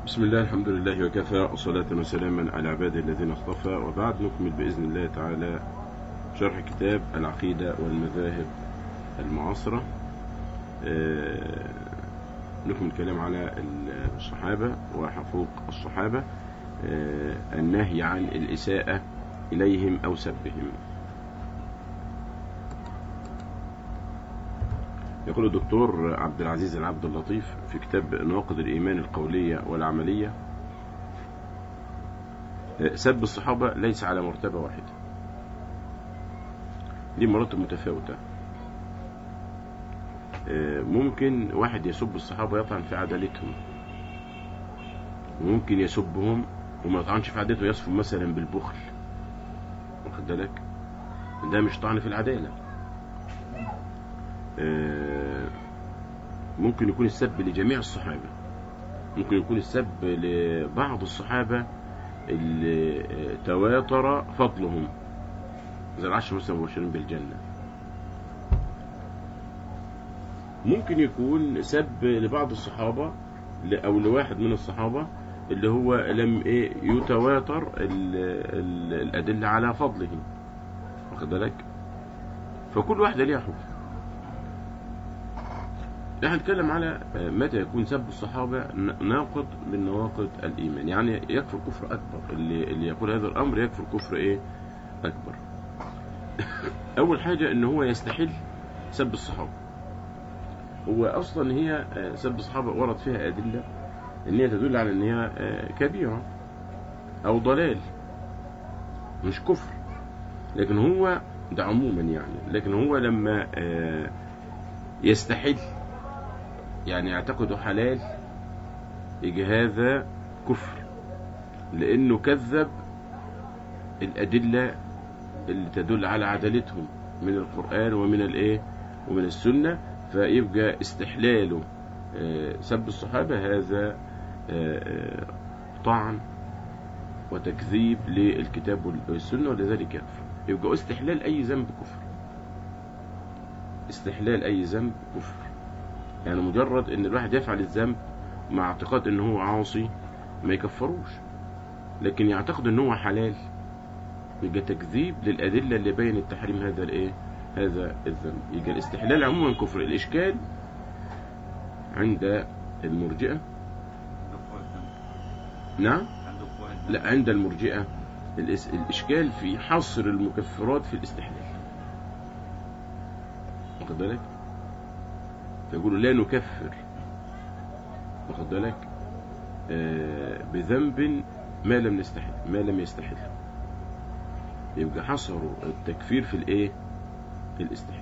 بسم الله الحمد لله وكفى وصلاة وسلاما على عباده الذين اصطفى وبعد نكمل بإذن الله تعالى شرح كتاب العقيدة والمذاهب المعاصرة آه، نكمل الكلام على الصحابة وحقوق الصحابة آه، النهي عن الإساءة إليهم أو سبهم يقول الدكتور عبد العزيز العبد اللطيف في كتاب نواقض الإيمان القولية والعملية سب الصحابة ليس على مرتبة واحدة دي مراتب متفاوتة ممكن واحد يسب الصحابة يطعن في عدالتهم وممكن يسبهم وما يطعنش في عدالته يصفوا مثلا بالبخل واخد بالك ده مش طعن في العدالة ممكن يكون السب لجميع الصحابة ممكن يكون السب لبعض الصحابة اللي تواتر فضلهم زي العشر مثلا مبشرين بالجنة ممكن يكون سب لبعض الصحابة أو لواحد من الصحابة اللي هو لم إيه يتواتر الأدلة على فضله واخد بالك فكل واحدة ليها حكم نحن نتكلم على متى يكون سب الصحابة ناقض من نواقض الإيمان يعني يكفر كفر أكبر اللي, اللي يقول هذا الأمر يكفر كفر إيه أكبر أول حاجة إن هو يستحل سب الصحابة هو أصلا هي سب الصحابة ورد فيها أدلة إن هي تدل على إن هي كبيرة أو ضلال مش كفر لكن هو ده عموما يعني لكن هو لما يستحل يعني يعتقده حلال يجي هذا كفر لأنه كذب الأدلة اللي تدل على عدالتهم من القرآن ومن الإيه ومن السنة فيبقى استحلاله سب الصحابة هذا طعن وتكذيب للكتاب والسنة ولذلك يكفر يبقى استحلال أي ذنب كفر استحلال أي ذنب كفر يعني مجرد ان الواحد يفعل الذنب مع اعتقاد ان هو عاصي ما يكفروش لكن يعتقد ان هو حلال يبقى تكذيب للأدلة اللي بين التحريم هذا الايه هذا الذنب يبقى الاستحلال عموما كفر الإشكال عند المرجئة نعم لا عند المرجئة الإشكال في حصر المكفرات في الاستحلال واخد بالك فيقولوا لا نكفر واخد بالك آه بذنب ما لم نستحل ما لم يستحل يبقى حصروا التكفير في الايه في الاستحلال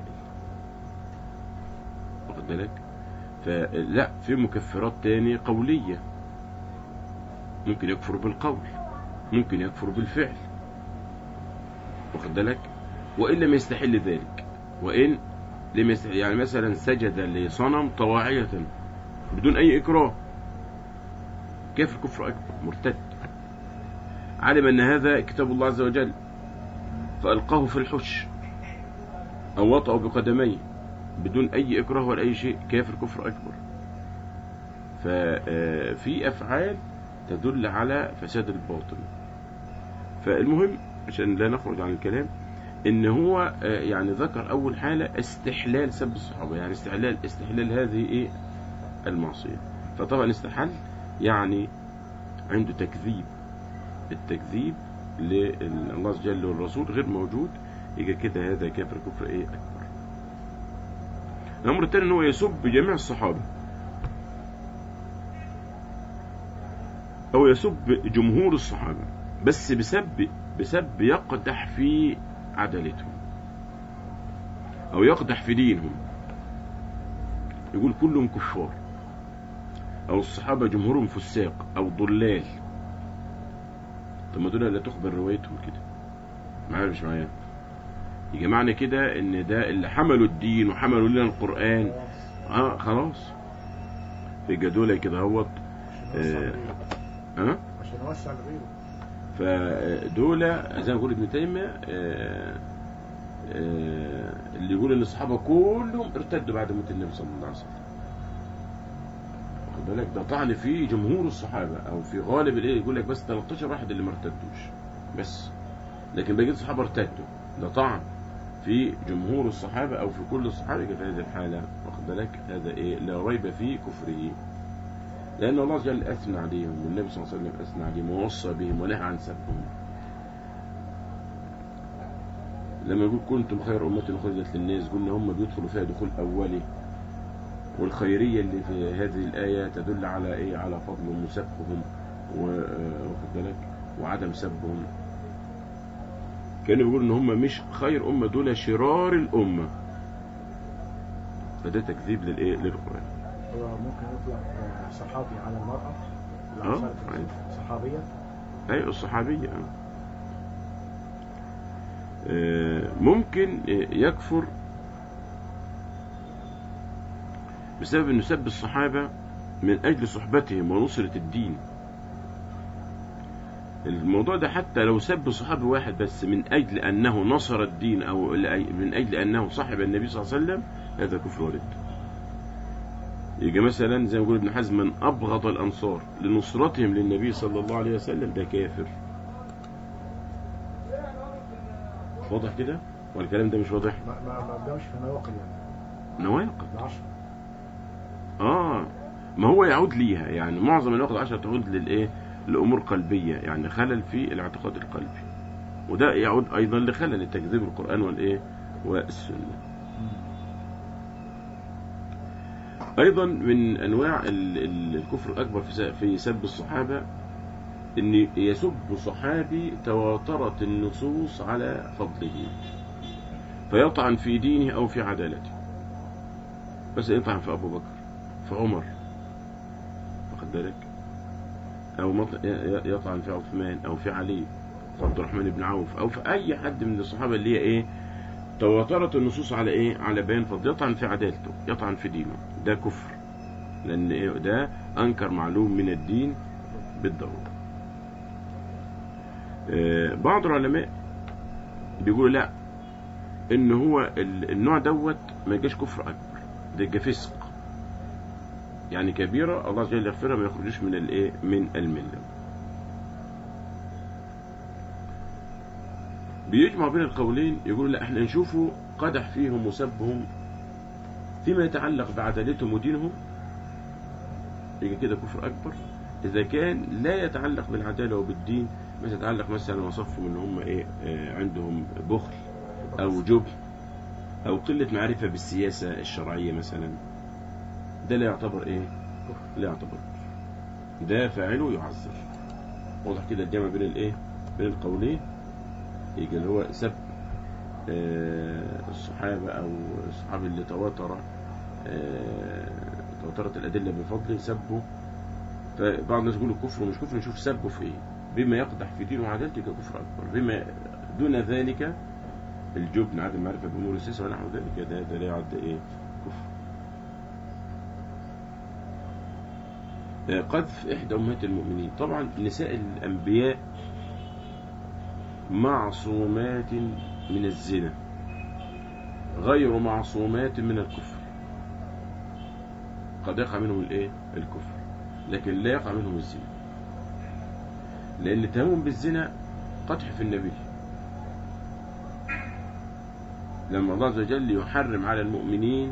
واخد بالك فلا في مكفرات تاني قولية ممكن يكفر بالقول ممكن يكفر بالفعل واخد بالك وإن لم يستحل ذلك وإن لم يستحل يعني مثلا سجد لصنم طواعية بدون أي إكراه كيف الكفر أكبر مرتد علم أن هذا كتاب الله عز وجل فألقاه في الحش أو وطأه بقدميه بدون أي إكراه ولا أي شيء كيف الكفر أكبر ففي أفعال تدل على فساد الباطن فالمهم عشان لا نخرج عن الكلام ان هو يعني ذكر اول حالة استحلال سب الصحابة يعني استحلال استحلال هذه ايه المعصية فطبعا استحل يعني عنده تكذيب التكذيب لله عز وجل والرسول غير موجود يجي كده هذا كافر كفر ايه اكبر الامر الثاني ان هو يسب جميع الصحابة او يسب جمهور الصحابة بس بسب بسب يقدح في عدالتهم او يقدح في دينهم يقول كلهم كفار او الصحابة جمهورهم فساق او ضلال طب ما دول لا تخبر روايتهم كده معايا مش معايا يجي معنى كده ان ده اللي حملوا الدين وحملوا لنا القرآن اه خلاص يبقى دول كده اهوت اه اه عشان اوسع لغيره فدول زي ما بيقول ابن تيميه آه آه اللي يقول ان الصحابه كلهم ارتدوا بعد موت النبي صلى الله عليه وسلم واخد واخد بالك ده طعن في جمهور الصحابه او في غالب الايه يقول لك بس 13 واحد اللي ما ارتدوش بس لكن بقيه الصحابه ارتدوا ده طعن في جمهور الصحابه او في كل الصحابه يبقى في هذه الحاله واخد بالك هذا ايه لا ريب في كفره لان الله جل اثنى عليهم والنبي صلى الله عليه وسلم اثنى عليهم ووصى بهم ونهى عن سبهم لما يقول كنتم خير أمة أخرجت للناس قلنا هم بيدخلوا فيها دخول أولي والخيرية اللي في هذه الآية تدل على إيه على فضلهم وسبقهم و- آه، واخد بالك وعدم سبهم كانوا بيقولوا إن هم مش خير أمة دول شرار الأمة فده تكذيب للإيه للقرآن هو ممكن يطلق آه، صحابي على المرأة آه، العصارة أيوة. صحابية أي الصحابية آه. آه، ممكن آه، يكفر بسبب انه سب الصحابة من اجل صحبتهم ونصرة الدين الموضوع ده حتى لو سب صحابي واحد بس من اجل انه نصر الدين او لأي- من اجل انه صاحب النبي صلى الله عليه وسلم هذا كفر ورد يجي مثلا زي ما يقول ابن حزم من ابغض الانصار لنصرتهم للنبي صلى الله عليه وسلم ده كافر واضح كده والكلام ده مش واضح ما ما ما قدامش في النواقل يعني نواقض العشر اه ما هو يعود ليها يعني معظم الوقت عشان تعود للايه لامور قلبيه يعني خلل في الاعتقاد القلبي وده يعود ايضا لخلل تكذيب القران والايه والسنه ايضا من انواع ال- ال- الكفر الاكبر في س- في سب الصحابه ان يسب صحابي تواترت النصوص على فضله فيطعن في دينه او في عدالته بس يطعن في ابو بكر في عمر واخد بالك او مط- ي- ي- يطعن في عثمان او في علي في عبد الرحمن بن عوف او في اي حد من الصحابه اللي هي ايه تواترت النصوص على ايه على بيان فضل يطعن في عدالته يطعن في دينه ده كفر لان إيه ده انكر معلوم من الدين بالضروره آه، بعض العلماء بيقولوا لا ان هو ال- النوع دوت ما يجيش كفر اكبر ده يبقى فسق يعني كبيرة الله جل يغفرها ما يخرجوش من الايه من الملة بيجمع بين القولين يقول لا احنا نشوفه قدح فيهم وسبهم فيما يتعلق بعدالتهم ودينهم يبقى كده كفر اكبر اذا كان لا يتعلق بالعدالة وبالدين ما يتعلق مثلا وصفهم ان هم ايه آه، عندهم بخل او جبن او قلة معرفة بالسياسة الشرعية مثلا ده لا يعتبر ايه لا يعتبر كفر. ده فاعله يعذر واضح كده الجمع بين الايه بين القولين يجي اللي هو سب آه، الصحابة او الصحابي اللي تواتر آه، تواترت الادلة بفضله سبه فبعض الناس يقولوا كفر ومش كفر نشوف سبه في ايه بما يقدح في دينه وعدالته ككفر اكبر بما دون ذلك الجبن عدم المعرفة بأمور السياسة ونحو ذلك ده, ده لا يعد إيه كفر آه، قذف إحدى أمهات المؤمنين طبعا نساء الأنبياء معصومات من الزنا غير معصومات من الكفر قد يقع منهم الايه الكفر لكن لا يقع منهم الزنا لان اتهامهم بالزنا قدح في النبي لما الله عز وجل يحرم على المؤمنين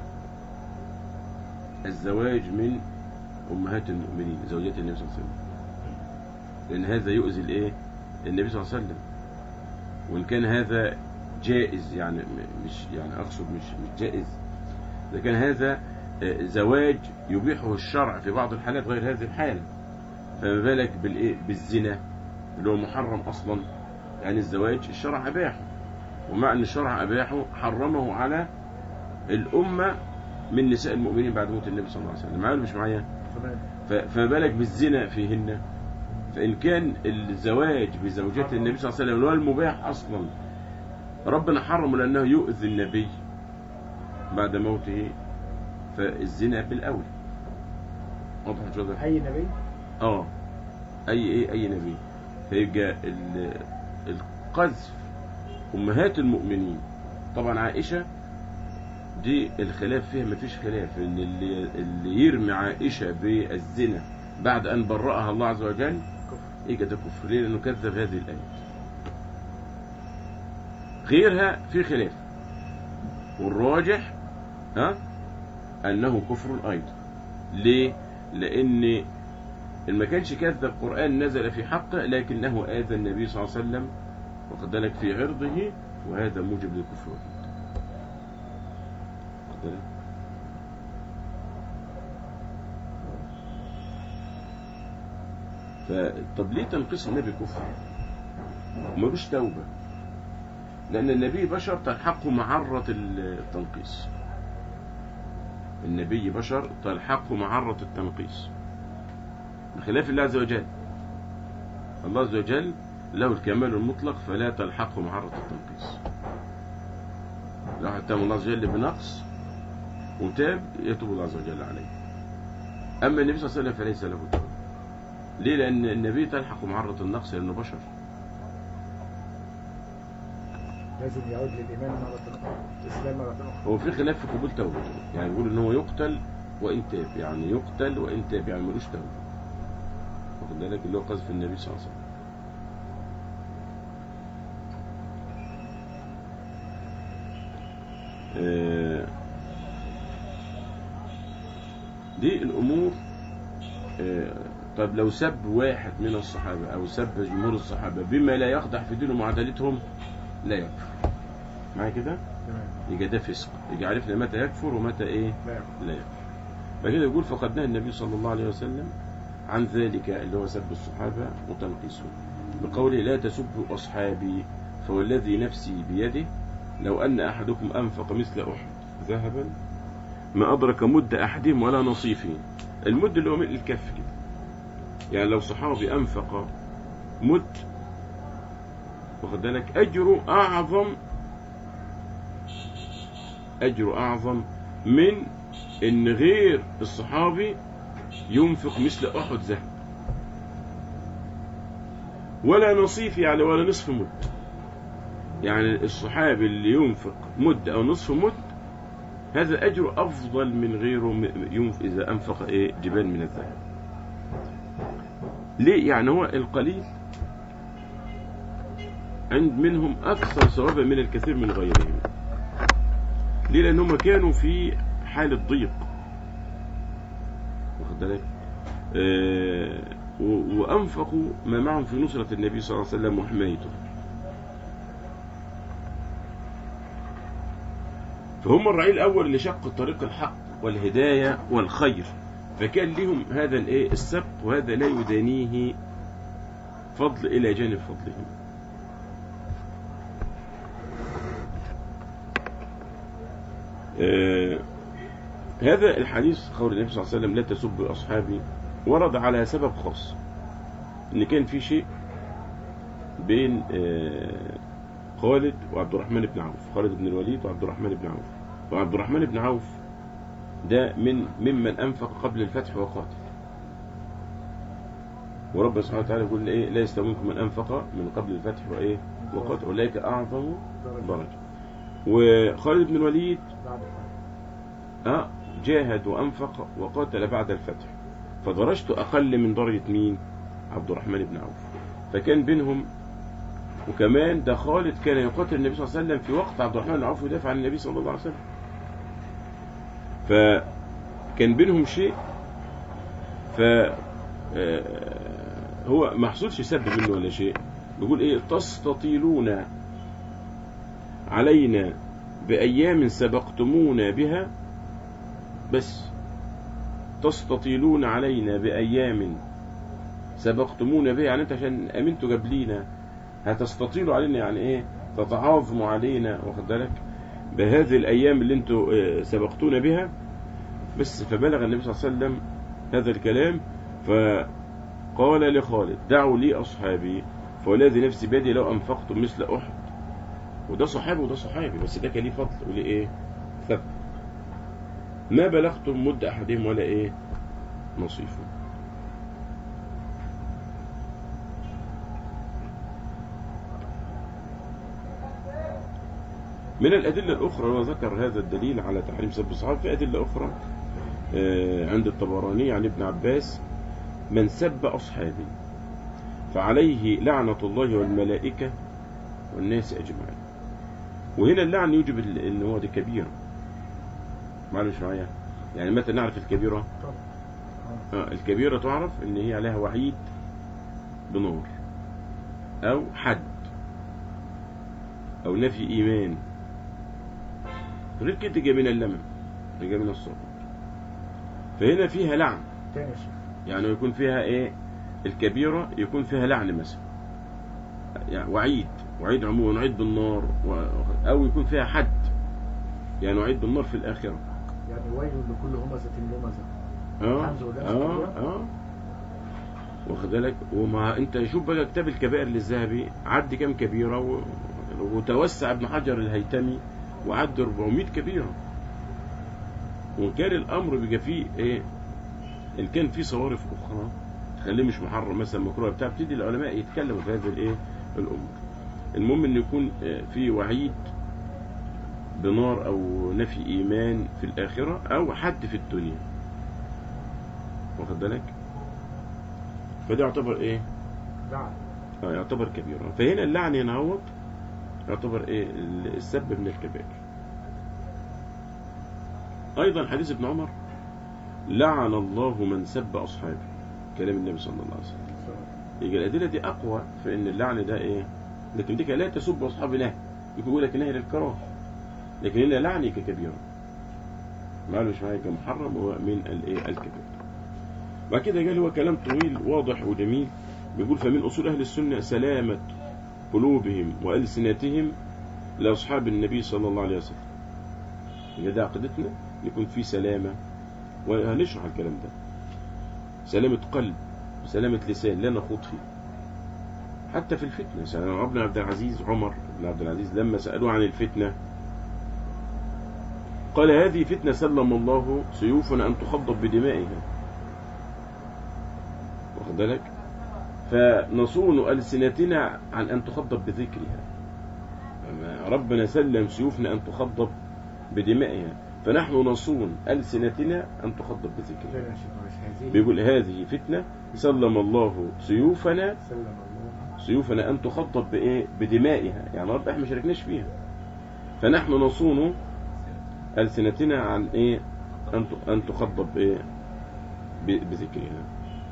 الزواج من امهات المؤمنين زوجات النبي صلى الله عليه وسلم لان هذا يؤذي الايه النبي صلى الله عليه وسلم وان كان هذا جائز يعني م- مش يعني اقصد مش مش جائز اذا كان هذا آه، زواج يبيحه الشرع في بعض الحالات غير هذه الحالة فما بالك بالايه بالزنا اللي هو محرم اصلا يعني الزواج الشرع اباحه ومع ان الشرع اباحه حرمه على الامه من نساء المؤمنين بعد موت النبي صلى الله عليه وسلم معايا ولا مش معايا تمام ف- فما بالك بالزنا فيهن فإن كان الزواج بزوجات النبي صلى الله عليه وسلم اللي هو المباح أصلا ربنا حرمه لأنه يؤذي النبي بعد موته فالزنا بالأولى واضح مش واضح؟ اي نبي اه أي إيه أي نبي فيبقى ال- القذف أمهات المؤمنين طبعا عائشة دي الخلاف فيها مفيش خلاف ان اللي, اللي يرمي عائشة بالزنا بعد ان برأها الله عز وجل كفر ايه ده كفر ليه لانه كذب هذه الآية غيرها في خلاف والراجح ها انه كفر ايضا ليه لان إن ما كانش كذب القرآن نزل في حقه لكنه آذى النبي صلى الله عليه وسلم واخد بالك في عرضه وهذا موجب للكفر والردة. واخد بالك؟ فطب ليه تنقيص النبي كفر؟ ملوش توبة لأن النبي بشر تلحقه معرة التنقيص النبي بشر تلحقه معرة التنقيص بخلاف الله عز وجل الله عز وجل له الكمال المطلق فلا تلحقه معرة التنقيص لو اتهم الله عز وجل بنقص وتاب يتوب الله عز وجل عليه أما النبي صلى الله عليه وسلم فليس له توبة ليه لأن النبي تلحق معرة النقص لأنه بشر لازم يعود للإيمان مرة أخرى الإسلام مرة أخرى هو في خلاف في قبول توبته يعني بيقول ان هو يقتل وان تاب يعني يقتل وان تاب يعني ملوش توبه واخد بالك اللي هو قذف النبي صلى الله عليه وسلم آه، دي الامور آه، طب لو سب واحد من الصحابه او سب جمهور الصحابه بما لا يقدح في دينه معادلتهم لا يكفر معايا كده تمام يبقى ده فسق يبقى عرفنا متى يكفر ومتى ايه لا يكفر لا يكفر فكده يقول فقد نهى النبي صلى الله عليه وسلم عن ذلك اللي هو سب الصحابة وتنقيصهم بقوله لا تسبوا أصحابي فوالذي نفسي بيده لو أن أحدكم أنفق مثل أحد ذهبا ما أدرك مد أحدهم ولا نصيفه المد اللي هو ملء الكف كده يعني لو صحابي أنفق مد واخد بالك أجره أعظم أجره أعظم من إن غير الصحابي ينفق مثل أحد ذهب ولا نصيف يعني ولا نصف مد يعني الصحابي اللي ينفق مد أو نصف مد هذا أجر أفضل من غيره م- ينفق إذا أنفق إيه جبال من الذهب ليه يعني هو القليل عند منهم أكثر ثوابا من الكثير من غيرهم ليه لأنهم كانوا في حالة ضيق واخد بالك آه، و- وأنفقوا ما معهم في نصرة النبي صلى الله عليه وسلم وحمايته فهم الرعيل الأول اللي شق طريق الحق والهداية والخير فكان لهم هذا الايه السبق وهذا لا يدانيه فضل إلى جانب فضلهم آه، هذا الحديث قول النبي صلى الله عليه وسلم لا تسبوا أصحابي ورد على سبب خاص إن كان في شيء بين آه، خالد وعبد الرحمن بن عوف خالد بن الوليد وعبد الرحمن بن عوف وعبد الرحمن بن عوف ده من ممن أنفق قبل الفتح وقاتل ورب سبحانه وتعالى يقول ايه لا يستوي منكم من أنفق من قبل الفتح وإيه وقاتل أولئك أعظم درجة وخالد بن الوليد بعد الفتح. اه جاهد وأنفق وقاتل بعد الفتح فدرجته أقل من درجة مين عبد الرحمن بن عوف فكان بينهم وكمان ده خالد كان يقاتل النبي صلى الله عليه وسلم في وقت عبد الرحمن بن عوف يدافع عن النبي صلى الله عليه وسلم فكان بينهم شيء ف آه، هو ما حصلش سب منه ولا شيء بيقول ايه تستطيلون علينا بأيام سبقتمونا بها بس تستطيلون علينا بأيام سبقتمونا بها يعني انت عشان امنتوا قبلينا هتستطيلوا علينا يعني ايه تتعاظموا علينا واخد بالك بهذه الايام اللي انتوا آه، سبقتونا بها بس فبلغ النبي صلى الله عليه وسلم هذا الكلام فقال لخالد دعوا لي اصحابي فوالذي نفسي بيدي لو انفقتم مثل احد وده صحابي وده صحابي بس ده كان ليه فضل وليه ايه ثبت ما بلغتم مد احدهم ولا ايه نصيفه من الأدلة الأخرى وذكر هذا الدليل على تحريم سب الصحابة في أدلة أخرى آه، عند الطبراني عن ابن عباس من سب أصحابي فعليه لعنة الله والملائكة والناس أجمعين وهنا اللعن يوجب ال- ان هو دي كبيرة معلش معايا يعني متى نعرف الكبيرة طبعا آه الكبيرة تعرف ان هي عليها وعيد بنار او حد او نفي ايمان غير كده جاي من اللمم جاي من الصبر فهنا فيها لعن تاني يا شيخ يعني يكون فيها ايه الكبيرة يكون فيها لعن مثلا يعني وعيد وعيد عموما وعيد بالنار و... او يكون فيها حد يعني وعيد بالنار في الاخرة يعني ويل لكل همزة لمزة اه الحمد لله اه كبيرة. اه واخد بالك وما انت شوف بقى كتاب الكبائر للذهبي عد كام كبيرة و... وتوسع ابن حجر الهيتمي وعد 400 كبيرة وإن كان الأمر بيبقى فيه إيه إن كان فيه صوارف أخرى تخليه مش محرم مثلا مكروه بتاع بتدي العلماء يتكلموا في هذه الإيه الأمور المهم إن يكون آه، في وعيد بنار أو نفي إيمان في الآخرة أو حد في الدنيا واخد بالك فده يعتبر إيه لعن آه، يعتبر كبيرة فهنا اللعن هنا هو يعتبر ايه السب من الكبائر ايضا حديث ابن عمر لعن الله من سب اصحابه كلام النبي صلى الله عليه وسلم يبقى الادله دي اقوى في ان اللعن ده ايه لكن دي لا تسب اصحاب نهي يمكن يقول لك نهي للكراهه لكن هنا لعني ككبيره معلش معايا كمحرم هو من الايه الكبائر بعد كده قال هو كلام طويل واضح وجميل بيقول فمن أصول أهل السنة سلامة قلوبهم وألسنتهم لأصحاب النبي صلى الله عليه وسلم يبقى ده عقيدتنا يكون في سلامة وهنشرح الكلام ده سلامة قلب سلامة لسان لا نخوض فيه حتى في الفتنة سلام عمر بن عبد العزيز عمر بن عبد العزيز لما سألوه عن الفتنة قال هذه فتنة سلم الله سيوفنا أن تخضب بدمائها واخد بالك فنصون ألسنتنا عن أن تخضب بذكرها أما ربنا سلم سيوفنا أن تخضب بدمائها فنحن نصون ألسنتنا أن تخضب لا بذكرها يا شيخ معلش هذه بيقول هذه فتنة سلم الله سيوفنا سلم الله سيوفنا أن تخضب بإيه بدمائها يعني رب احنا ما شاركناش فيها فنحن نصون ألسنتنا عن إيه أن ت- أن تخضب بإيه ب- بذكرها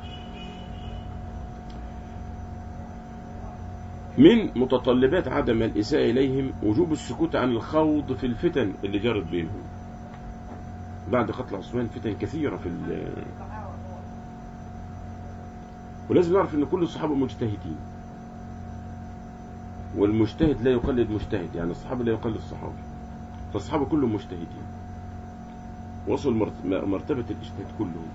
من متطلبات عدم الإساءة إليهم وجوب السكوت عن الخوض في الفتن اللي جرت بينهم بعد قتل عثمان فتن كثيرة في ال- ولازم نعرف ان كل الصحابة مجتهدين والمجتهد لا يقلد مجتهد يعني الصحابة لا يقلد الصحابة فالصحابة كلهم مجتهدين وصلوا مرت- مرتبة الاجتهاد كلهم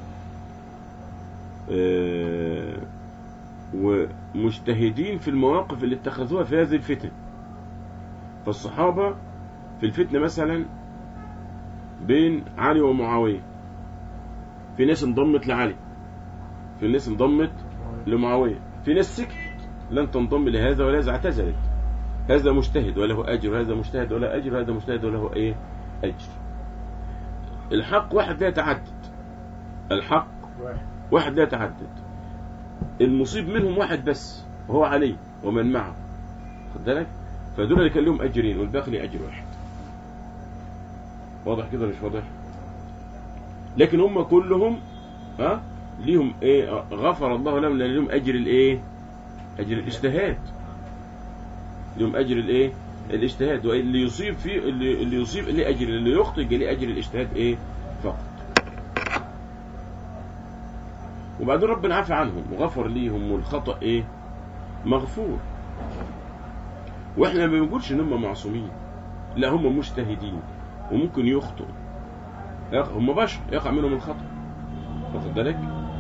آه، ومجتهدين في المواقف اللي اتخذوها في هذه الفتن فالصحابة في الفتنة مثلا بين علي ومعاوية في ناس انضمت لعلي في ناس انضمت لمعاوية في ناس سكت لن تنضم لهذا ولا هذا اعتزلت هذا مجتهد وله أجر وهذا مجتهد ولا أجر وهذا مجتهد وله إيه أجر الحق واحد لا يتعدد الحق واحد واحد لا يتعدد المصيب منهم واحد بس وهو علي ومن معه خد بالك فدول اللي كان لهم أجرين والباقي ليه أجر واحد واضح كده ولا مش واضح لكن هم كلهم ها ليهم ايه غفر الله لهم لان لهم اجر الايه اجر الاجتهاد لهم اجر الايه الاجتهاد واللي يصيب فيه اللي, اللي يصيب ليه اجر اللي يخطئ يجي ليه اجر الاجتهاد ايه فقط وبعدين ربنا عفى عنهم وغفر ليهم والخطأ ايه مغفور واحنا ما بنقولش ان هم معصومين لا هم مجتهدين وممكن يخطئوا يق- هم بشر يقع منهم الخطأ واخد بالك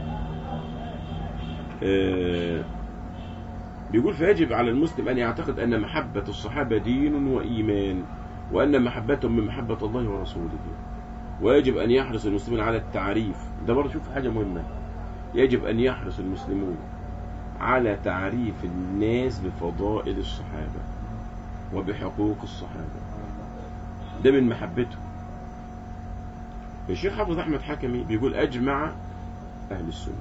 آه، بيقول فيجب على المسلم أن يعتقد أن محبة الصحابة دين وإيمان وأن محبتهم من محبة الله ورسوله ويجب أن يحرص المسلمون على التعريف ده برضه شوف حاجة مهمة يجب أن يحرص المسلمون على تعريف الناس بفضائل الصحابة وبحقوق الصحابة ده من محبته الشيخ حافظ أحمد حكمي بيقول أجمع أهل السنة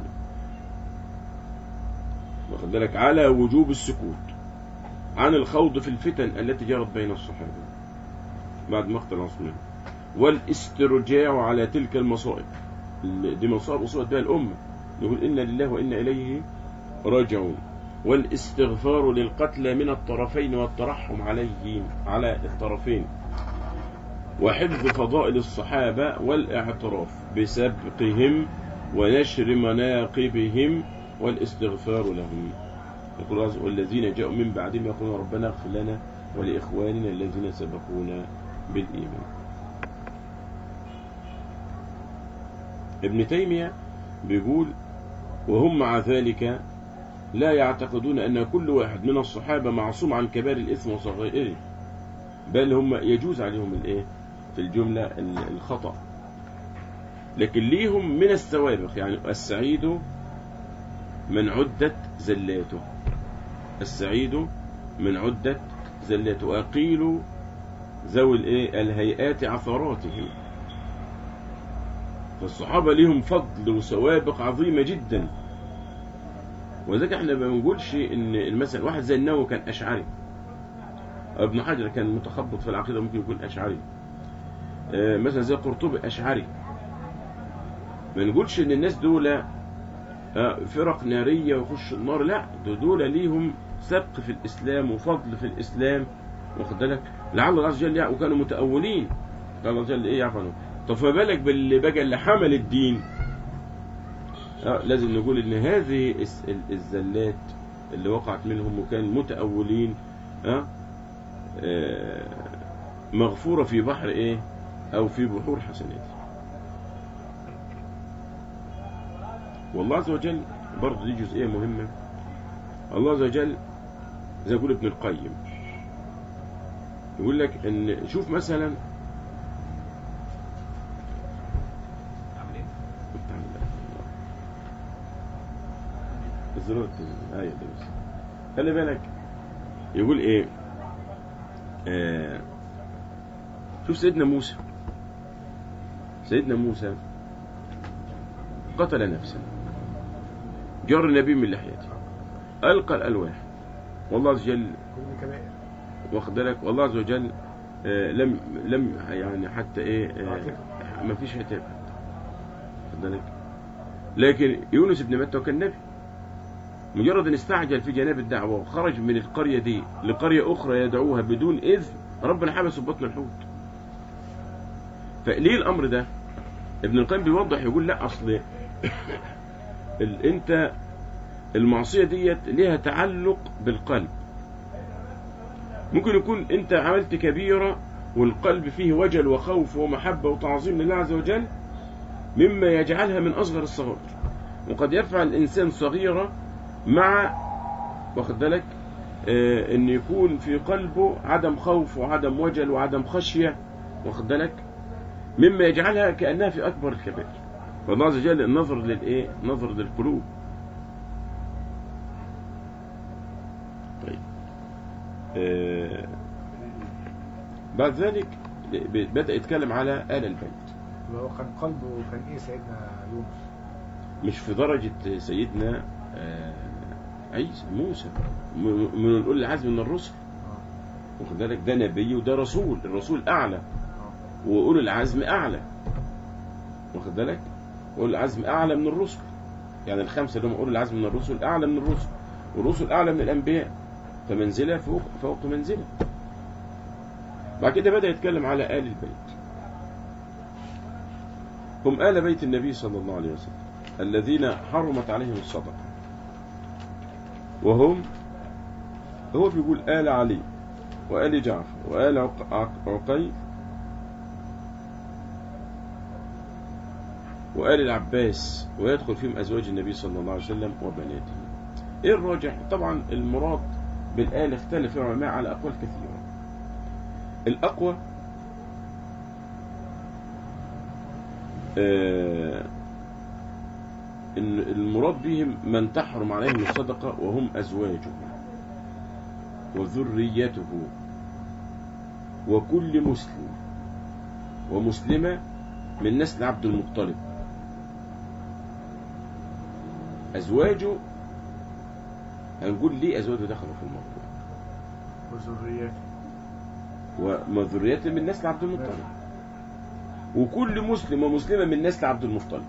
واخد بالك على وجوب السكوت عن الخوض في الفتن التي جرت بين الصحابة بعد مقتل عثمان والاسترجاع على تلك المصائب ال- دي مصائب أصيبت بها الأمة يقول إنا لله وإنا إليه راجعون والاستغفار للقتلى من الطرفين والترحم عليهم على الطرفين وحفظ فضائل الصحابة والاعتراف بسبقهم ونشر مناقبهم والاستغفار لهم يقول الله عز وجل والذين جاءوا من بعدهم يقولون ربنا اغفر لنا ولإخواننا الذين سبقونا بالإيمان ابن تيمية بيقول وهم مع ذلك لا يعتقدون أن كل واحد من الصحابة معصوم عن كبار الإثم وصغائره بل هم يجوز عليهم الإيه في الجملة ال- الخطأ لكن ليهم من السوابق يعني السعيد من عدة زلاته السعيد من عدة زلاته وقيل ذوي الايه الهيئات عثراتهم فالصحابة ليهم فضل وسوابق عظيمة جدا وذلك احنا ما بنقولش ان مثلا واحد زي النووي كان اشعري ابن حجر كان متخبط في العقيدة ممكن يكون اشعري آه، مثلا زي قرطبي اشعري ما نقولش ان الناس دول آه، فرق نارية ويخشوا النار لا ده دول ليهم سبق في الإسلام وفضل في الإسلام واخد بالك لعل الله عز وجل يع- وكانوا متأولين قال الله عز وجل إيه يعفنوا طب فما بالك باللي بقى اللي حمل الدين آه، لازم نقول إن هذه الس- ال- الزلات اللي وقعت منهم وكان متأولين آه، آه، مغفورة في بحر إيه أو في بحور حسنات والله عز وجل برضه دي جزئية مهمة الله عز وجل زي يقول ابن القيم يقول لك ان شوف مثلا كنت عامل إيه؟ الزرار التاني. ايوه ده بس خلي بالك يقول ايه آه شوف سيدنا موسى سيدنا موسى قتل نفسا جر النبي من لحيته ألقى الألواح والله عز وجل كل كبائر واخد بالك والله عز وجل آه، لم لم يعني حتى ايه آه، ما فيش عتاب واخد بالك لكن يونس بن متى كان نبي مجرد ان استعجل في جناب الدعوه وخرج من القريه دي لقريه اخرى يدعوها بدون اذن ربنا حبسه في بطن الحوت فليه الامر ده ابن القيم بيوضح يقول لا اصل ال- انت المعصيه ديت ليها تعلق بالقلب ممكن يكون انت عملت كبيره والقلب فيه وجل وخوف ومحبه وتعظيم لله عز وجل مما يجعلها من اصغر الصغائر وقد يفعل الانسان صغيره مع واخد بالك آه ان يكون في قلبه عدم خوف وعدم وجل وعدم خشيه واخد بالك مما يجعلها كانها في اكبر الكبائر فالله عز وجل النظر للايه نظر للقلوب طيب آه بعد ذلك ب- بدأ يتكلم على آل البيت اللي هو كان قلبه كان ايه سيدنا يونس مش في درجة سيدنا آه، عيسى موسى م- من أولي العزم من الرسل اه واخد بالك ده نبي وده رسول الرسول أعلى اه وأولي العزم أعلى واخد بالك أولي العزم أعلى من الرسل يعني الخمسة اللي هم أولي العزم من الرسل أعلى من الرسل والرسل أعلى من الأنبياء فمنزلة فوق فوق منزلة بعد كده بدأ يتكلم على آل البيت هم آل بيت النبي صلى الله عليه وسلم الذين حرمت عليهم الصدقة وهم هو بيقول آل علي وآل جعفر وآل عق- عق- عقيل وآل العباس ويدخل فيهم أزواج النبي صلى الله عليه وسلم وبناته إيه الراجح؟ طبعا المراد بالآل اختلف العلماء على أقوال كثيرة الأقوى آه، إن المراد بهم من تحرم عليهم الصدقة وهم أزواجه وذريته وكل مسلم ومسلمة من نسل عبد المطلب أزواجه هنقول ليه أزواجه دخلوا في الموضوع وذريته وما ذريته من نسل عبد المطلب وكل مسلم ومسلمة من نسل عبد المطلب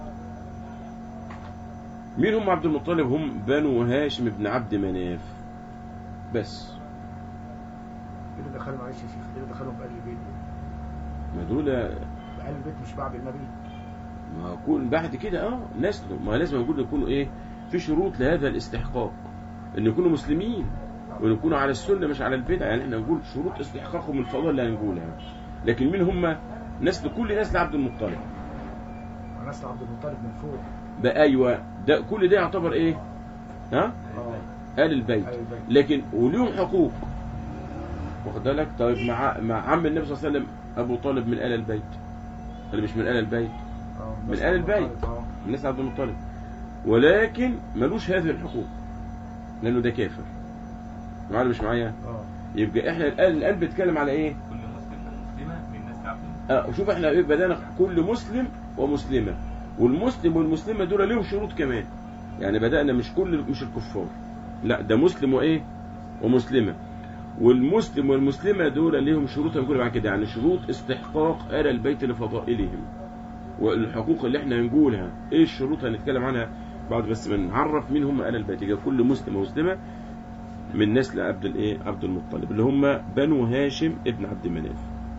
مين هم عبد المطلب هم بنو هاشم بن عبد مناف بس ايه اللي دخلهم معلش يا شيخ ايه اللي دخلهم في اهل البيت ما دول اهل البيت مش بعد النبي ما يكون بعد كده اه نسله ما لازم نقول يكونوا ايه في شروط لهذا الاستحقاق ان يكونوا مسلمين وان يكونوا على السنه مش على البدعه يعني احنا نقول شروط استحقاقهم الفضائل اللي هنقولها لكن مين هم نسل كل نسل عبد المطلب نسل عبد المطلب من فوق بقى ايوه ده كل ده يعتبر ايه ها اه آل البيت اهل البيت لكن وليهم حقوق واخد بالك طيب مع مع عم النبي صلى الله عليه وسلم ابو طالب من آل البيت ولا مش من آل البيت اه من نسل آل عبد البيت. المطلب، اه من نسل عبد المطلب ولكن ملوش هذه الحقوق لانه ده كافر معايا ولا مش معايا اه يبقى احنا الان الان بنتكلم على ايه كل مسلم ومسلمة من نسل عبد المطلب اه شوف احنا ايه بدانا كل مسلم ومسلمه والمسلم والمسلمه دول ليهم شروط كمان يعني بدانا مش كل مش الكفار لا ده مسلم وايه ومسلمه والمسلم والمسلمه دول ليهم شروط هنقول بعد كده يعني شروط استحقاق آل البيت لفضائلهم والحقوق اللي احنا هنقولها ايه الشروط هنتكلم عنها بعد بس ما نعرف مين هم آل البيت يبقى كل مسلم ومسلمه من نسل عبد الايه عبد المطلب اللي هم بنو هاشم ابن عبد مناف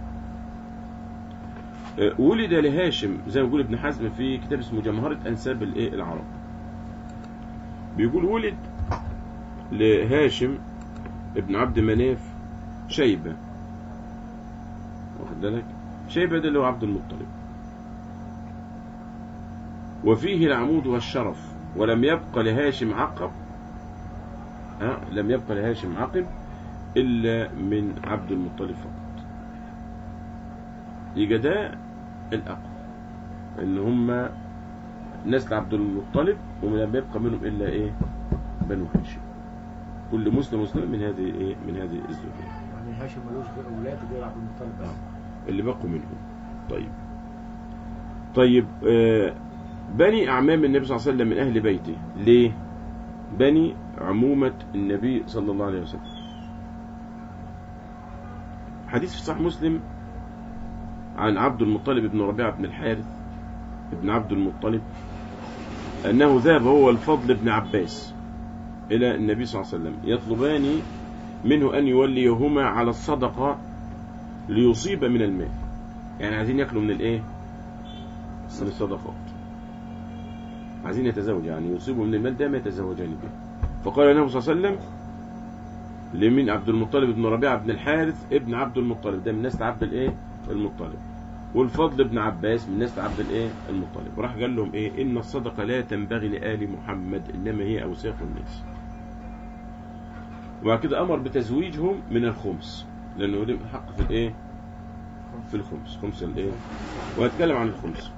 آه، ولد لهاشم زي ما بيقول ابن حزم في كتاب اسمه جمهرة أنساب الإيه العرب بيقول ولد لهاشم ابن عبد مناف شيبة واخد بالك شيبة ده اللي هو عبد المطلب وفيه العمود والشرف ولم يبق لهاشم عقب ها لم يبق لهاشم عقب إلا من عبد المطلب فقط يبقى ده الأقوى إن هم نسل عبد المطلب ولم يبقى منهم إلا إيه بنو هاشم كل مسلم مسلم من هذه إيه من هذه الزوجية يعني هاشم ملوش غير اولاد غير عبد المطلب بس اللي بقوا منهم طيب طيب آه بني أعمام النبي صلى الله عليه وسلم من أهل بيته ليه بني عمومة النبي صلى الله عليه وسلم حديث في صحيح مسلم عن عبد المطلب بن ربيعة بن الحارث ابن عبد المطلب أنه ذهب هو الفضل بن عباس إلى النبي صلى الله عليه وسلم يطلبان منه أن يوليهما على الصدقة ليصيب من المال يعني عايزين ياكلوا من الايه من الصدقات عايزين يتزوج يعني يصيبوا من المال ده ما يتزوجان به فقال النبي صلى الله عليه وسلم لمن عبد المطلب بن ربيعة بن الحارث ابن عبد المطلب ده من نسل عبد الايه المطلب والفضل بن عباس من نسل عبد الايه المطلب وراح قال لهم ايه ان الصدقة لا تنبغي لآل محمد انما هي اوساخ الناس وبعد كده امر بتزويجهم من الخمس لانه لهم حق في الايه في الخمس خمس الايه وهتكلم عن الخمس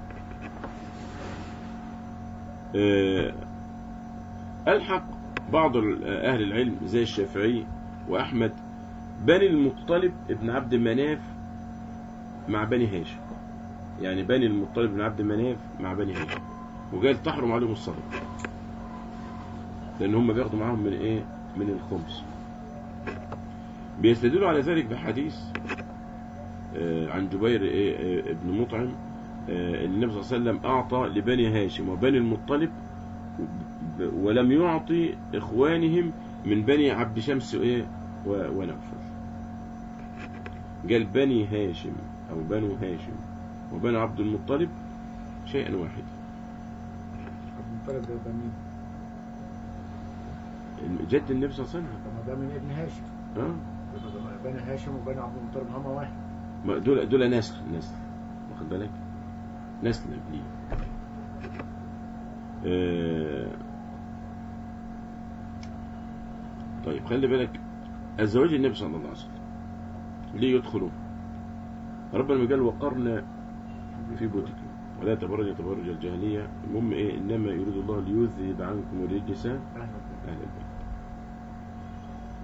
آه، الحق بعض ال- اهل العلم زي الشافعي واحمد بني المطلب ابن عبد مناف مع بني هاشم يعني بني المطلب بن عبد مناف مع بني هاشم وقال تحرم عليهم الصدقه لان هم بياخدوا معاهم من ايه من الخمس بيستدلوا على ذلك بحديث آه، عن جبير إيه، آه، ابن مطعم آه، النبي صلى الله عليه وسلم أعطى لبني هاشم وبني المطلب ب- ولم يعطي إخوانهم من بني عبد شمس إيه و- ونوفل قال بني هاشم أو بنو هاشم وبني عبد المطلب شيئا واحدا عبد المطلب ده يبقى مين؟ جد النبي صلى الله عليه وسلم طب ما ده من ابن هاشم اه يبقى بني هاشم وبني عبد المطلب هما واحد ما دول دول نسل نسل واخد بالك نسل ليه آه طيب خلي بالك الزواج النبي صلى الله عليه وسلم ليه يدخلوا ربنا قال وقرنا في بيوتكم ولا تبرج تبرج الجاهلية المهم ايه انما يريد الله ليذهب عنكم الرجس اهلا أهل البيت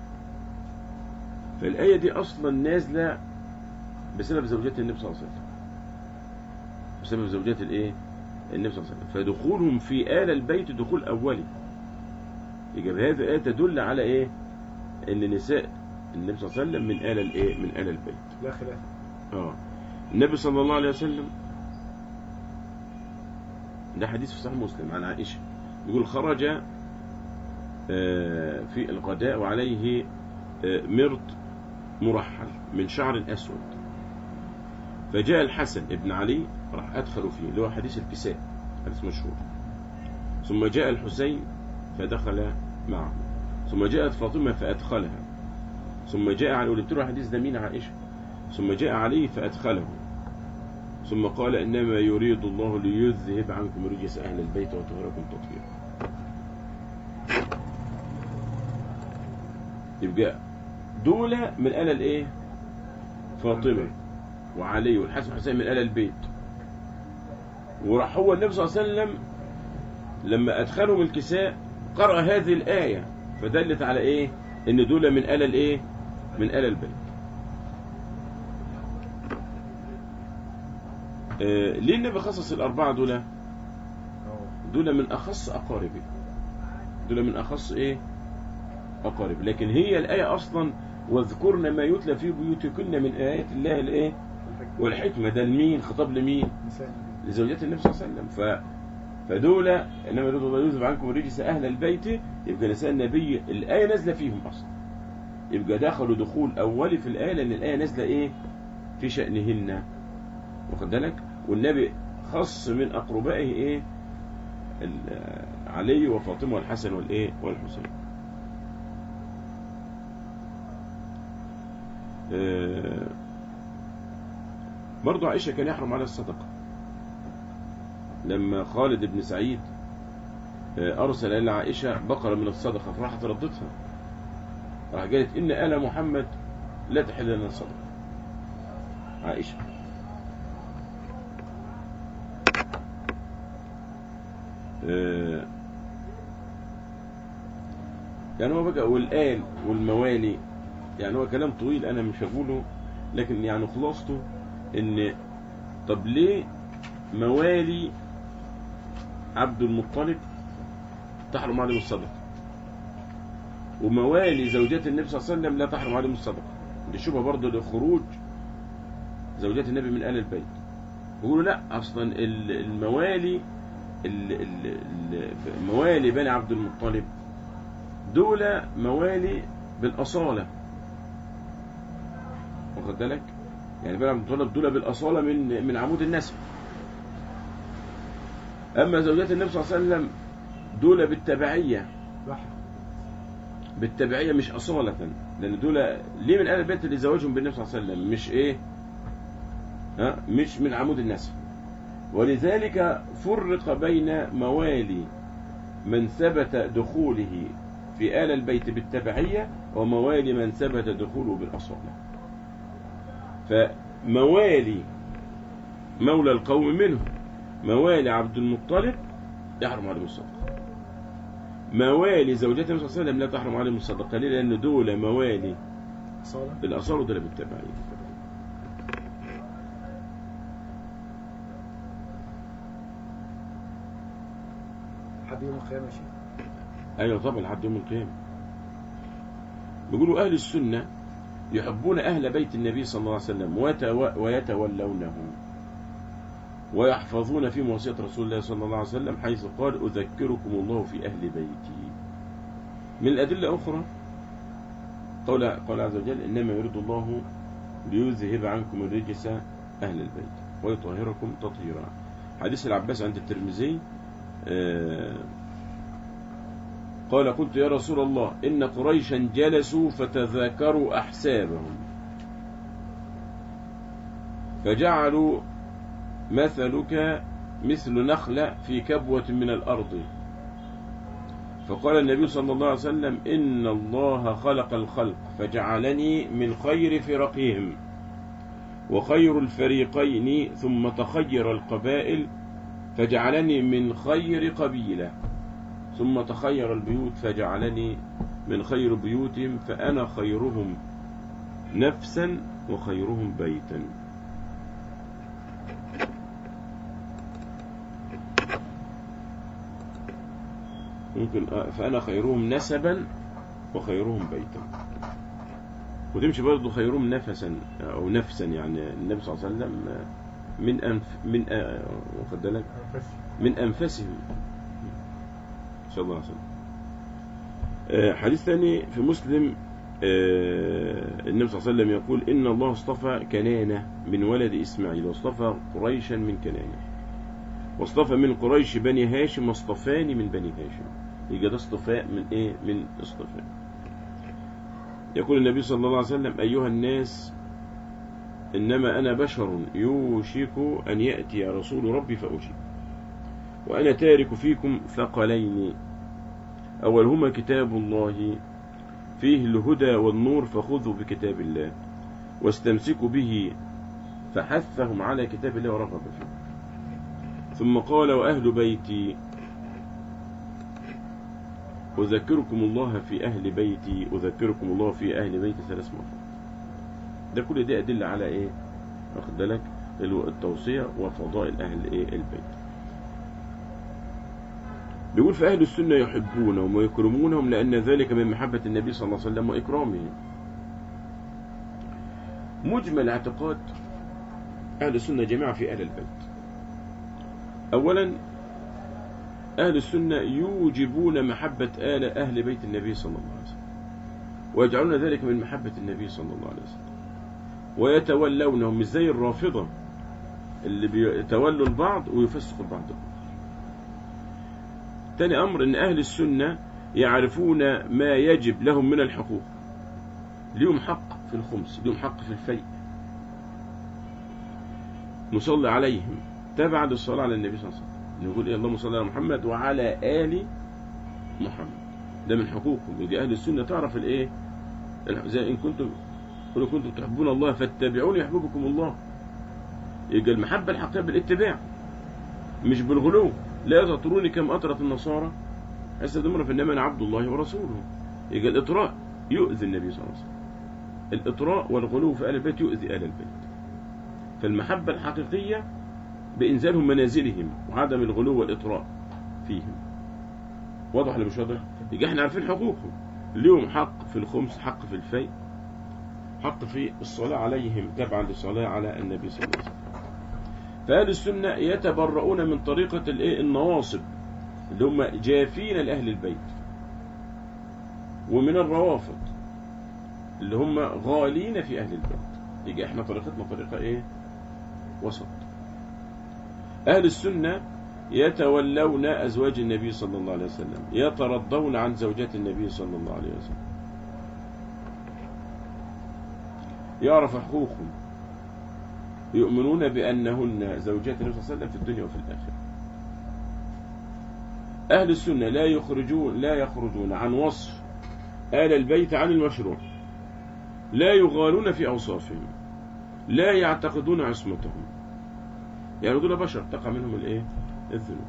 فالآية دي أصلا نازلة بسبب زوجات النبي صلى الله عليه وسلم بسبب زوجات الايه النبي صلى الله عليه وسلم فدخولهم في آل البيت دخول أولي يبقى هذه الآية تدل على إيه إن نساء النبي صلى الله عليه وسلم من آل الإيه من آل البيت لا خلاف اه النبي صلى الله عليه وسلم ده حديث في صحيح مسلم عن عائشة يقول خرج آه، في الغداء وعليه آه، مرط مرحل من شعر أسود فجاء الحسن ابن علي راح أدخلوا فيه اللي هو حديث الكساء حديث مشهور ثم جاء الحسين فدخل معه ثم جاءت فاطمة فأدخلها ثم جاء علي قلت له حديث ده مين عائشة ثم جاء علي فأدخله ثم قال إنما يريد الله ليذهب عنكم رجس أهل البيت وطهركم تطهيرا يبقى دول من آل الإيه فاطمة وعلي والحسن والحسين من آل البيت وراح هو النبي صلى الله عليه وسلم لما أدخلهم الكساء قرأ هذه الآية فدلت على إيه إن دول من آل الإيه من آل البيت آه، ليه النبي خصص الأربعة دول اه دول من أخص أقاربه دول من أخص إيه أقارب لكن هي الآية أصلا واذكرن ما يتلى في بيوتكن من آيات الله الإيه الحج والحكمة ده لمين خطاب لمين نساء لزوجات النبي صلى الله عليه وسلم ف فدول انما يريد الله يذهب عنكم الرجس اهل البيت يبقى نساء النبي الايه نازله فيهم اصلا يبقى دخلوا دخول اولي في الايه لان الايه نازله ايه في شانهن واخد بالك والنبي خص من اقربائه ايه ال- علي وفاطمه والحسن والايه والحسين آه، برضو عائشه كان يحرم عليها الصدقه لما خالد بن سعيد آه، أرسل إلى عائشة بقرة من الصدقة فراحت ردتها راح قالت إن آل محمد لا تحل لنا الصدقة عائشة آه، يعني هو بقى والآل والموالي يعني هو كلام طويل أنا مش هقوله لكن يعني خلاصته إن طب ليه موالي عبد المطلب تحرم عليهم الصدقة وموالي زوجات النبي صلى الله عليه وسلم لا تحرم عليهم الصدقة دي شبهة برضه لخروج زوجات النبي من آل البيت بيقولوا لا أصلا ال- الموالي ال- ال- ال- موالي بني عبد المطلب دول موالي بالأصالة واخد بالك يعني بني عبد المطلب دول بالأصالة من من عمود النسب أما زوجات النبي صلى الله عليه وسلم دول بالتبعية صح بالتبعية مش أصالة لأن دول ليه من آل البيت اللي زوجهم بالنبي صلى الله عليه وسلم مش إيه ها مش من عمود النسب ولذلك فرق بين موالي من ثبت دخوله في آل البيت بالتبعية وموالي من ثبت دخوله بالأصالة فموالي مولى القوم منهم موالي عبد المطلب يحرم عليهم الصدقة موالي زوجات النبي صلى الله عليه وسلم لا تحرم عليهم الصدقة ليه؟ لأن دول موالي صالة بالأصالة ودول بالتبعية حد يوم القيامة يا شيخ أيوة طبعا لحد يوم القيامة بيقولوا أهل السنة يحبون أهل بيت النبي صلى الله عليه وسلم ويتو- ويتولونه ويحفظون في وصية رسول الله صلى الله عليه وسلم حيث قال أذكركم الله في أهل بيتي من الأدلة أخرى قول قال عز وجل إنما يريد الله ليذهب عنكم الرجس أهل البيت ويطهركم تطهيرا حديث العباس عند الترمذي آه، قال قلت يا رسول الله إن قريشا جلسوا فتذاكروا أحسابهم فجعلوا مثلك مثل نخلة في كبوة من الأرض فقال النبي صلى الله عليه وسلم إن الله خلق الخلق فجعلني من خير فرقهم وخير الفريقين ثم تخير القبائل فجعلني من خير قبيلة ثم تخير البيوت فجعلني من خير بيوتهم فأنا خيرهم نفسا وخيرهم بيتا ممكن آه، فأنا خيرهم نسبا وخيرهم بيتا وتمشي برضه خيرهم نفسا أو نفسا يعني النبي صلى الله عليه وسلم آه، من أنف من آه، واخد بالك بس من أنفسهم صلى الله عليه وسلم آه، حديث ثاني في مسلم آه، النبي صلى الله عليه وسلم يقول إن الله اصطفى كنانة من ولد إسماعيل واصطفى قريشا من كنانة واصطفى من قريش بني هاشم واصطفاني من بني هاشم يبقى ده اصطفاء من إيه من اصطفاء يقول النبي صلى الله عليه وسلم أيها الناس إنما أنا بشر يوشك أن يأتي رسول ربي فأجيب وأنا تارك فيكم ثقلين أولهما كتاب الله فيه الهدى والنور فخذوا بكتاب الله واستمسكوا به فحثهم على كتاب الله ورغب فيه ثم قال وأهل بيتي أذكركم الله في أهل بيتي أذكركم الله في أهل بيتي ثلاث مرات ده كل ده أدلة على إيه واخد بالك الو- التوصية وفضائل أهل إيه البيت بيقول فأهل السنة يحبونهم ويكرمونهم لأن ذلك من محبة النبي صلى الله عليه وسلم وإكرامه مجمل اعتقاد أهل السنة جميعا في أهل البيت أولا أهل السنة يوجبون محبة آل أهل بيت النبي صلى الله عليه وسلم ويجعلون ذلك من محبة النبي صلى الله عليه وسلم ويتولونهم مش زي الرافضة اللي بيتولوا البعض ويفسقوا البعض تاني أمر أن أهل السنة يعرفون ما يجب لهم من الحقوق ليهم حق في الخمس ليهم حق في الفيء نصلي عليهم تبع للصلاة على النبي صلى الله عليه وسلم نقول إيه اللهم صل على محمد وعلى آل محمد ده من حقوقهم يجي أهل السنة تعرف الإيه الح- زي إن كنتم قل كنتم تحبون الله فاتبعوني يحببكم الله يبقى المحبة الحقيقية بالاتباع مش بالغلو لا تطروني كم أطرت النصارى حسد امرأة إنما أنا عبد الله ورسوله يبقى الإطراء يؤذي النبي صلى الله عليه وسلم الإطراء والغلو في آل البيت يؤذي آل البيت فالمحبة الحقيقية بإنزالهم منازلهم وعدم الغلو والإطراء فيهم واضح ولا مش واضح؟ يبقى احنا عارفين حقوقهم ليهم حق في الخمس حق في الفيء حق في الصلاة عليهم تبعا للصلاة على النبي صلى الله عليه وسلم فأهل السنة يتبرؤون من طريقة الايه النواصب اللي هم جافين لأهل البيت ومن الروافض اللي هم غالين في أهل البيت يجي احنا طريقتنا طريقة ايه وسط أهل السنة يتولون أزواج النبي صلى الله عليه وسلم يترضون عن زوجات النبي صلى الله عليه وسلم يعرف حقوقهم يؤمنون بأنهن زوجات النبي صلى الله عليه وسلم في الدنيا وفي الآخرة أهل السنة لا يخرجون لا يخرجون عن وصف آل البيت عن المشروع لا يغالون في أوصافهم لا يعتقدون عصمتهم يعني دول بشر تقع منهم الايه الذنوب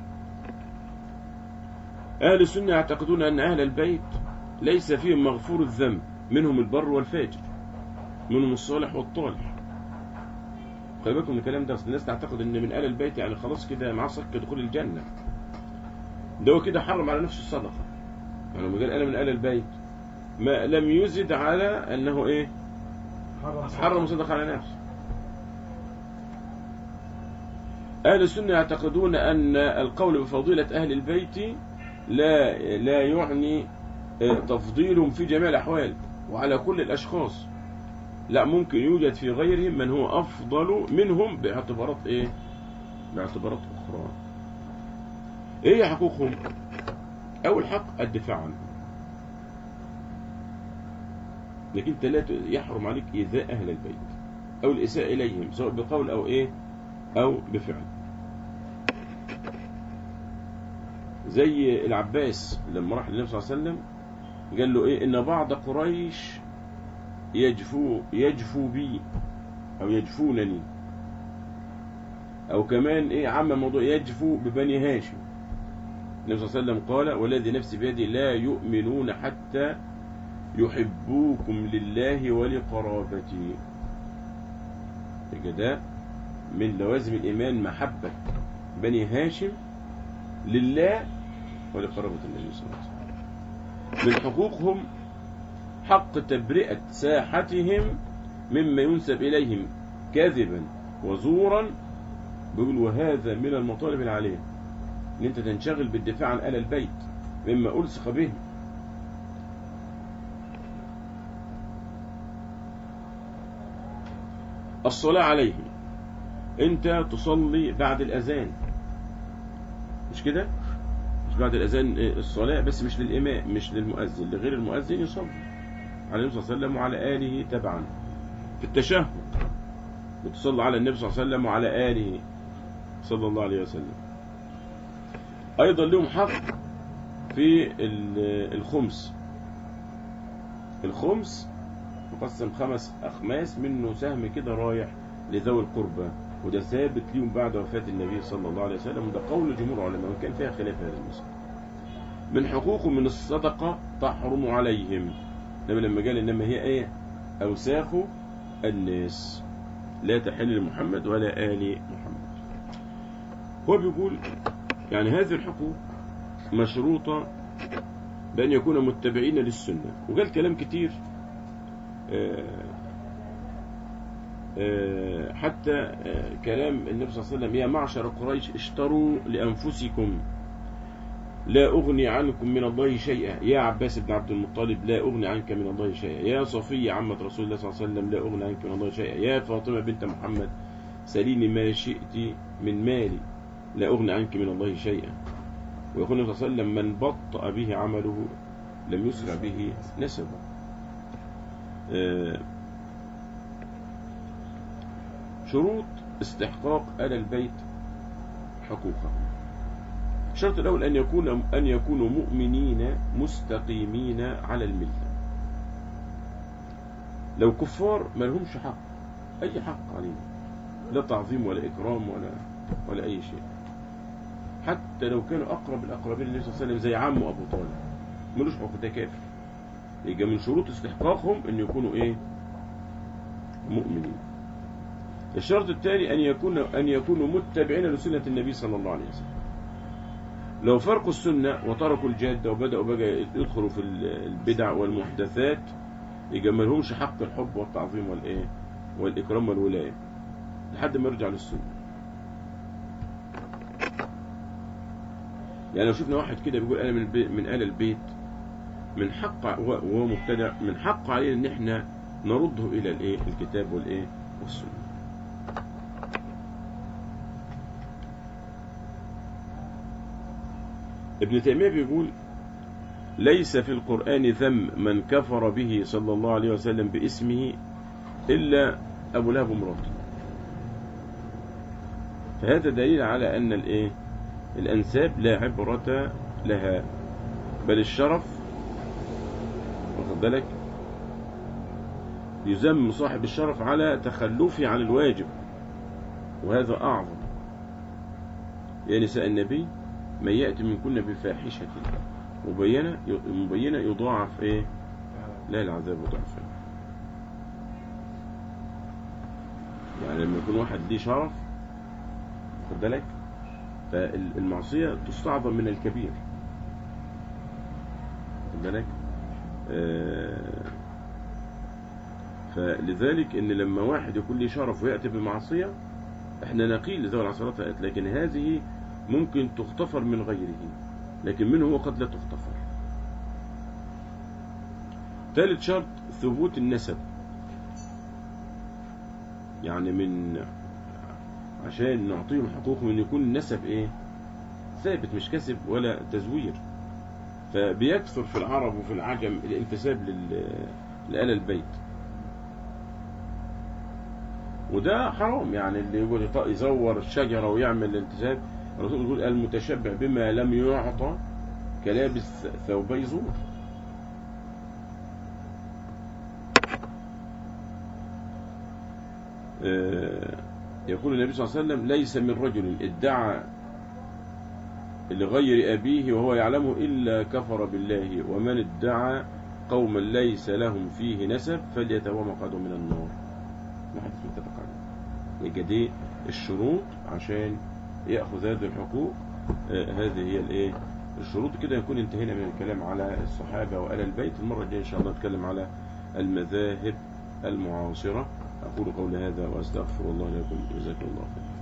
أهل السنة يعتقدون أن أهل البيت ليس فيهم مغفور الذنب منهم البر والفاجر منهم الصالح والطالح خلي بالكم من الكلام ده أصل الناس تعتقد ان من آل البيت يعني خلاص كده معاه سكة دخول الجنة ده هو كده حرم على نفسه الصدقة يعني لما قال أنا من آل البيت ما لم يزد على أنه إيه حرم حرم الصدقة على نفسه أهل السنة يعتقدون أن القول بفضيلة أهل البيت لا لا يعني آه، تفضيلهم في جميع الأحوال وعلى كل الأشخاص لا ممكن يوجد في غيرهم من هو أفضل منهم باعتبارات إيه باعتبارات أخرى إيه هي حقوقهم أول حق الدفاع عنهم لكن انت لا ت- يحرم عليك إيذاء أهل البيت أو الإساءة إليهم سواء بقول أو إيه أو بفعل زي العباس لما راح للنبي صلى الله عليه وسلم قال له إيه إن بعض قريش يجفو يجفو بي أو يجفونني أو كمان إيه عم موضوع يجفو ببني هاشم النبي صلى الله عليه وسلم قال والذي نفسي بيدي لا يؤمنون حتى يحبوكم لله ولقرابتي يبقى ده من لوازم الإيمان محبة بني هاشم لله ولقرابة النبي صلى الله عليه وسلم من حقوقهم حق تبرئة ساحتهم مما ينسب إليهم كذبا وزورا بيقول وهذا من المطالب العالية ان انت تنشغل بالدفاع عن آل البيت مما ألصق به الصلاة عليه انت تصلي بعد الأذان مش كده مش بعد الأذان الصلاة بس مش للإمام مش للمؤذن لغير المؤذن يصلي على النبي صلى الله عليه وسلم وعلى آله تبعا في التشهد بتصلي على النبي صلى الله عليه وسلم وعلى آله صلى الله عليه وسلم أيضا لهم حق في ال- الخمس الخمس مقسم خمس أخماس منه سهم كده رايح لذوي القربى وده ثابت ليهم بعد وفاة النبي صلى الله عليه وسلم وده قول جمهور العلماء وكان فيها خلاف هذا المسألة من حقوقهم من الصدقة تحرم عليهم لما لما قال إنما هي إيه أوساخ الناس لا تحل لمحمد ولا آل محمد هو بيقول يعني هذه الحقوق مشروطة بأن يكونوا متبعين للسنة وقال كلام كتير آه، آه، حتى آه، كلام النبي صلى الله عليه وسلم يا معشر قريش اشتروا لأنفسكم لا أغني عنكم من الله شيئا يا عباس بن عبد المطلب لا أغني عنك من الله شيئا يا صفية عمة رسول الله صلى الله عليه وسلم لا أغني عنك من الله شيئا يا فاطمة بنت محمد سليني ما شئت من مالي لا أغني عنك من الله شيئا ويقول النبي صلى الله عليه وسلم من بطأ به عمله لم يسرع به نسبه آه، شروط استحقاق آل البيت حقوقهم الشرط الأول أن يكون أن يكونوا مؤمنين مستقيمين على الملة لو كفار ما لهمش حق أي حق علينا لا تعظيم ولا إكرام ولا ولا أي شيء حتى لو كانوا أقرب الأقربين للنبي صلى الله عليه وسلم زي عمه أبو طالب ملوش حق ده كافر يبقى من شروط استحقاقهم أن يكونوا إيه مؤمنين الشرط الثاني أن يكون أن يكونوا متبعين لسنة النبي صلى الله عليه وسلم لو فرقوا السنة وتركوا الجادة وبدأوا بقى يدخلوا في البدع والمحدثات يبقى ما لهمش حق الحب والتعظيم والإيه والإكرام والولاية لحد ما يرجع للسنة يعني لو شفنا واحد كده بيقول أنا من البي- من آل البيت من حق وهو مبتدع من حق علينا ان احنا نرده الى الايه الكتاب والايه والسنه ابن تيميه بيقول ليس في القرآن ذم من كفر به صلى الله عليه وسلم باسمه إلا أبو لهب ومراته فهذا دليل على أن الإيه الأنساب لا عبرة لها بل الشرف واخد بالك يذم صاحب الشرف على تخلفه عن الواجب وهذا أعظم يا نساء النبي من يأتي منكن بفاحشة مبينة مبينة يضاعف إيه لا العذاب ضعفين يعني لما يكون واحد ليه شرف خد بالك فالمعصية تستعظم من الكبير خد بالك آه، فلذلك ان لما واحد يكون ليه شرف ويأتي بمعصية احنا نقيل لذوي العصرات فأت لكن هذه ممكن تغتفر من غيره لكن منه هو قد لا تغتفر ثالث شرط ثبوت النسب يعني من عشان نعطيهم حقوقهم ان يكون النسب ايه ثابت مش كسب ولا تزوير فبيكثر في العرب وفي العجم الانتساب لل- لآل البيت وده حرام يعني اللي يقول يط- يزور الشجرة ويعمل الانتساب الرسول يقول المتشبع بما لم يعطى كلابس ثوبي زور آه، يقول النبي صلى الله عليه وسلم ليس من رجل ادعى لغير أبيه وهو يعلمه إلا كفر بالله ومن ادعى قوما ليس لهم فيه نسب فليتبوأ مقعده من النار ما حدث متفق عليه يبقى دي الشروط عشان يأخذ هذه الحقوق آه، هذه هي الايه الشروط كده يكون انتهينا من الكلام على الصحابة وآل البيت المرة الجاية إن شاء الله نتكلم على المذاهب المعاصرة أقول قولي هذا وأستغفر الله لكم جزاكم الله خير